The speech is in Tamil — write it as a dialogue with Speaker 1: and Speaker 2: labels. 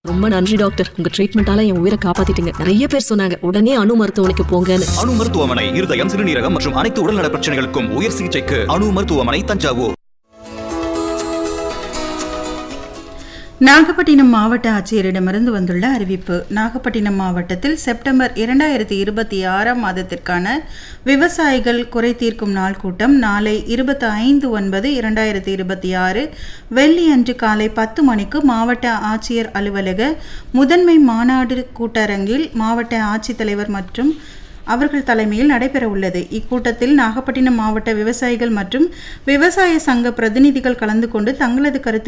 Speaker 1: ரொம்ப நன்றி டாக்டர் உங்க ட்ரீட்மெண்டால என் உயிரை காப்பாத்திட்டீங்க நிறைய பேர் சொன்னாங்க உடனே அணு மருத்துவமனைக்கு போங்கன்னு
Speaker 2: அணு மருத்துவமனை இருதயம் சிறுநீரகம் மற்றும் அனைத்து உடல்நல பிரச்சனைகளுக்கும் உயர் சிகிச்சைக்கு அணு மருத்துவமனை தஞ்சாவூர்
Speaker 3: நாகப்பட்டினம் மாவட்ட ஆட்சியரிடமிருந்து வந்துள்ள அறிவிப்பு நாகப்பட்டினம் மாவட்டத்தில் செப்டம்பர் இரண்டாயிரத்தி இருபத்தி ஆறாம் மாதத்திற்கான விவசாயிகள் குறை தீர்க்கும் நாள் கூட்டம் நாளை இருபத்தி ஐந்து ஒன்பது இரண்டாயிரத்தி இருபத்தி ஆறு வெள்ளி அன்று காலை பத்து மணிக்கு மாவட்ட ஆட்சியர் அலுவலக முதன்மை மாநாடு கூட்டரங்கில் மாவட்ட ஆட்சித்தலைவர் மற்றும் அவர்கள் தலைமையில் நடைபெற உள்ளது இக்கூட்டத்தில் நாகப்பட்டினம் மாவட்ட விவசாயிகள் மற்றும் விவசாய சங்க பிரதிநிதிகள் கலந்து கொண்டு தங்களது கருத்து